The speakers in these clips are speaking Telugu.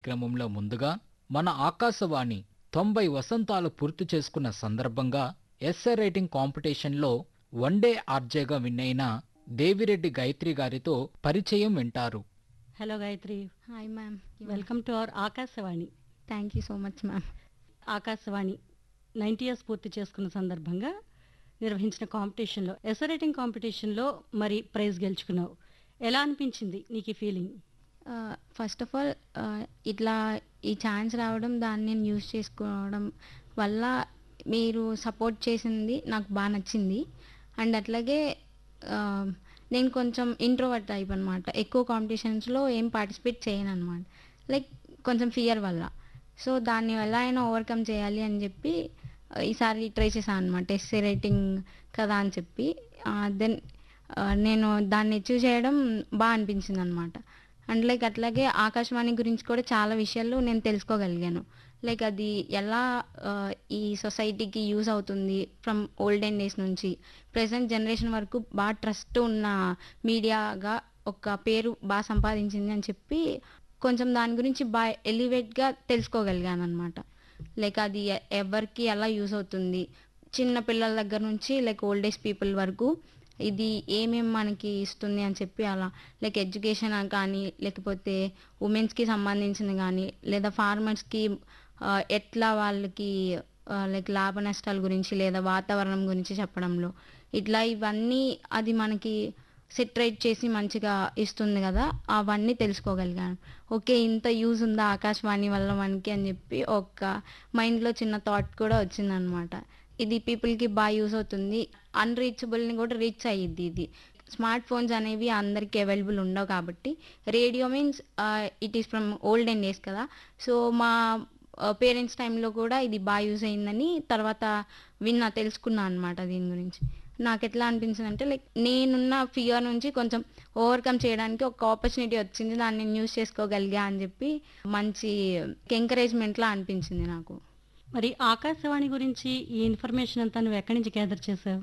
కార్యక్రమంలో ముందుగా మన ఆకాశవాణి తొంభై వసంతాలు పూర్తి చేసుకున్న సందర్భంగా ఎస్ఏ రైటింగ్ కాంపిటీషన్లో వన్డే ఆర్జేగా విన్నైన దేవిరెడ్డి గాయత్రి గారితో పరిచయం వింటారు hello Gayatri hi ma'am welcome to our Akashvani thank you so much ma'am Akashvani ninety years పూర్తి చేసుకున్న సందర్భంగా నిర్వహించిన కాంపిటీషన్లో ఎస్ఏ రైటింగ్ కాంపిటీషన్లో మరి ప్రైజ్ గెలుచుకున్నావు ఎలా అనిపించింది నీకు ఈ ఫీలింగ్ ఫస్ట్ ఆఫ్ ఆల్ ఇట్లా ఈ ఛాన్స్ రావడం దాన్ని నేను యూస్ చేసుకోవడం వల్ల మీరు సపోర్ట్ చేసింది నాకు బాగా నచ్చింది అండ్ అట్లాగే ఆ, నేను కొంచెం ఇంట్రోవర్ట్ టైప్ అనమాట ఎక్కువ కాంపిటీషన్స్లో ఏం పార్టిసిపేట్ చేయను అనమాట లైక్ కొంచెం ఫియర్ వల్ల సో దాన్ని ఎలా అయినా ఓవర్కమ్ చేయాలి అని చెప్పి ఆ, ఈసారి ట్రై చేశాను అనమాట ఎస్సే రైటింగ్ కదా అని చెప్పి దెన్ నేను దాన్ని అచీవ్ చేయడం బాగా అనిపించింది అనమాట అండ్ లైక్ అట్లాగే ఆకాశవాణి గురించి కూడా చాలా విషయాలు నేను తెలుసుకోగలిగాను లైక్ అది ఎలా ఆ, ఈ సొసైటీకి యూజ్ అవుతుంది ఫ్రమ్ ఓల్డెన్ డేస్ నుంచి ప్రజెంట్ జనరేషన్ వరకు బాగా ట్రస్ట్ ఉన్న మీడియాగా ఒక పేరు బాగా సంపాదించింది అని చెప్పి కొంచెం దాని గురించి బాగా ఎలివేట్గా తెలుసుకోగలిగాను అనమాట లైక్ అది ఎ- ఎవరికి ఎలా యూజ్ అవుతుంది చిన్న పిల్లల దగ్గర నుంచి లైక్ ఓల్డ్ ఏజ్ పీపుల్ వరకు ఇది ఏమేమి మనకి ఇస్తుంది అని చెప్పి అలా లైక్ ఎడ్యుకేషన్ కానీ లేకపోతే ఉమెన్స్కి సంబంధించింది కానీ లేదా ఫార్మర్స్కి ఎట్లా వాళ్ళకి లైక్ లాభ నష్టాల గురించి లేదా వాతావరణం గురించి చెప్పడంలో ఇట్లా ఇవన్నీ అది మనకి సెటరేట్ చేసి మంచిగా ఇస్తుంది కదా అవన్నీ తెలుసుకోగలిగాను ఓకే ఇంత యూజ్ ఉందా ఆకాశవాణి వల్ల మనకి అని చెప్పి ఒక మైండ్లో చిన్న థాట్ కూడా వచ్చిందనమాట ఇది పీపుల్కి బాగా యూజ్ అవుతుంది అన్రీచబుల్ని కూడా రీచ్ అయ్యిద్ది ఇది స్మార్ట్ ఫోన్స్ అనేవి అందరికీ అవైలబుల్ ఉండవు కాబట్టి radio means it is from old and days కదా సో మా పేరెంట్స్ టైంలో కూడా ఇది బాగా యూజ్ అయిందని తర్వాత విన్నా తెలుసుకున్నా అనమాట దీని గురించి నాకు ఎట్లా అనిపించింది అంటే లైక్ నేనున్న ఫియర్ నుంచి కొంచెం ఓవర్కమ్ చేయడానికి ఒక ఆపర్చునిటీ వచ్చింది దాన్ని నేను యూజ్ చేసుకోగలిగా అని చెప్పి మంచి ఎంకరేజ్మెంట్లా అనిపించింది నాకు మరి ఆకాశవాణి గురించి ఈ ఇన్ఫర్మేషన్ అంతా నువ్వు ఎక్కడి నుంచి గ్యాదర్ చేసావు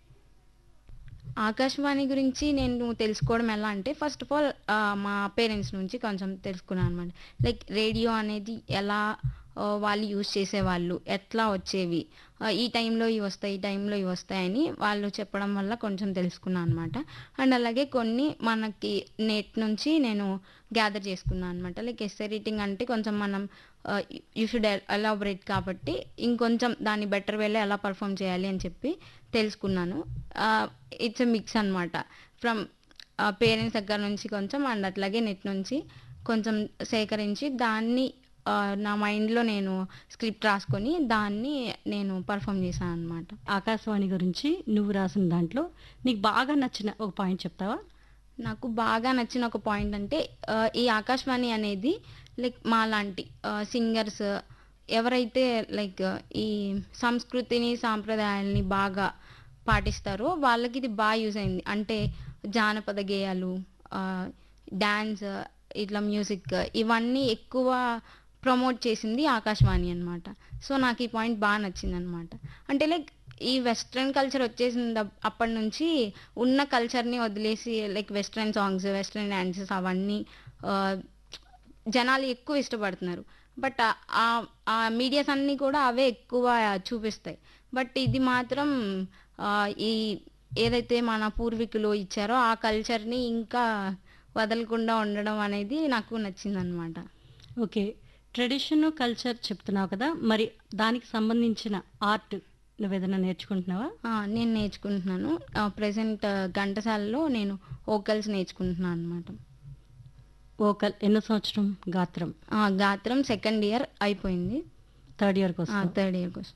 ఆకాశవాణి గురించి నేను తెలుసుకోవడం ఎలా అంటే ఫస్ట్ ఆఫ్ ఆల్ మా పేరెంట్స్ నుంచి కొంచెం తెలుసుకున్నాను అనమాట లైక్ రేడియో అనేది ఎలా ఆ, వాళ్ళు యూజ్ చేసేవాళ్ళు ఎట్లా వచ్చేవి ఆ, ఈ టైంలో ఇవి వస్తాయి ఈ టైంలో ఇవి వస్తాయని వాళ్ళు చెప్పడం వల్ల కొంచెం తెలుసుకున్నాను అనమాట అండ్ అలాగే కొన్ని మనకి నెట్ నుంచి నేను గ్యాదర్ చేసుకున్నాను అనమాట లైక్ ఎస్ఏ రీటింగ్ అంటే కొంచెం మనం యూ షుడ్ ఎలాబరేట్ కాబట్టి ఇంకొంచెం దాన్ని బెటర్ వేలో ఎలా పర్ఫామ్ చేయాలి అని చెప్పి తెలుసుకున్నాను ఇట్స్ ఎ మిక్స్ అనమాట ఫ్రమ్ పేరెంట్స్ దగ్గర నుంచి కొంచెం అండ్ అట్లాగే నెట్ నుంచి కొంచెం సేకరించి దాన్ని ఆ, నా మైండ్లో నేను స్క్రిప్ట్ రాసుకొని దాన్ని నేను పర్ఫామ్ చేశాను అనమాట ఆకాశవాణి గురించి నువ్వు రాసిన దాంట్లో నీకు బాగా నచ్చిన ఒక పాయింట్ చెప్తావా నాకు బాగా నచ్చిన ఒక పాయింట్ అంటే ఆ, ఈ ఆకాశవాణి అనేది లైక్ మా లాంటి సింగర్స్ ఎవరైతే లైక్ ఈ సంస్కృతిని సాంప్రదాయాల్ని బాగా పాటిస్తారో వాళ్ళకి ఇది బాగా యూజ్ అయింది అంటే జానపద గేయాలు డ్యాన్స్ ఇట్లా మ్యూజిక్ ఇవన్నీ ఎక్కువ ప్రమోట్ చేసింది ఆకాశవాణి అన్నమాట సో నాకు ఈ పాయింట్ బాగా నచ్చింది అనమాట అంటే లైక్ ఈ వెస్ట్రన్ కల్చర్ వచ్చేసింది అప్- అప్పటి నుంచి ఉన్న కల్చర్ని వదిలేసి like western songs western dances అవన్నీ ఆ, జనాలు ఎక్కువ ఇష్టపడుతున్నారు బట్ ఆ మీడియాస్ అన్నీ కూడా అవే ఎక్కువ చూపిస్తాయి బట్ ఇది మాత్రం ఆ, ఈ ఏదైతే మన పూర్వీకులు ఇచ్చారో ఆ కల్చర్ని ఇంకా వదలకుండా ఉండడం అనేది నాకు నచ్చిందనమాట ఓకే ట్రెడిషన్ కల్చర్ చెప్తున్నావు కదా మరి దానికి సంబంధించిన ఆర్ట్ నువ్వు ఏదైనా నేర్చుకుంటున్నావా ఆ, నేను నేర్చుకుంటున్నాను ప్రజెంట్ ఘంటసాలలో నేను ఓకల్స్ నేర్చుకుంటున్నాను అనమాట ఓకల్ ఎన్నో సంవత్సరం గాత్రం గాత్రం సెకండ్ ఇయర్ అయిపోయింది థర్డ్ ఇయర్ కోసం థర్డ్ ఇయర్ కోసం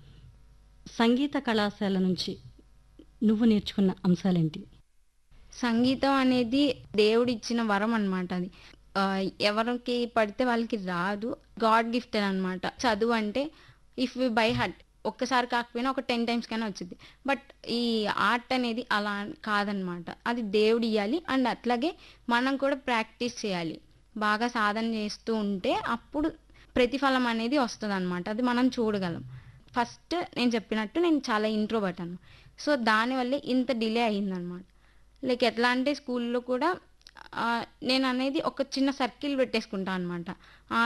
సంగీత కళాశాల నుంచి నువ్వు నేర్చుకున్న అంశాలేంటి సంగీతం అనేది దేవుడు ఇచ్చిన వరం అనమాట అది ఆ, ఎవరికి పడితే వాళ్ళకి రాదు గాడ్ గిఫ్టెడ్ అనమాట చదువు అంటే ఇఫ్ వి బై హట్ ఒక్కసారి కాకపోయినా ఒక టెన్ టైమ్స్ కైనా వచ్చింది బట్ ఈ ఆర్ట్ అనేది అలా కాదనమాట అది దేవుడు ఇవ్వాలి అండ్ అట్లాగే మనం కూడా ప్రాక్టీస్ చేయాలి బాగా సాధన చేస్తూ ఉంటే అప్పుడు ప్రతిఫలం అనేది వస్తుంది అనమాట అది మనం చూడగలం ఫస్ట్ నేను చెప్పినట్టు నేను చాలా ఇంట్రోవర్ట్ అన్న సో దానివల్లే ఇంత డిలే అయ్యిందనమాట లైక్ ఎట్లా అంటే స్కూల్లో కూడా ఆ, నేను అనేది ఒక చిన్న సర్కిల్ పెట్టేసుకుంటాను అనమాట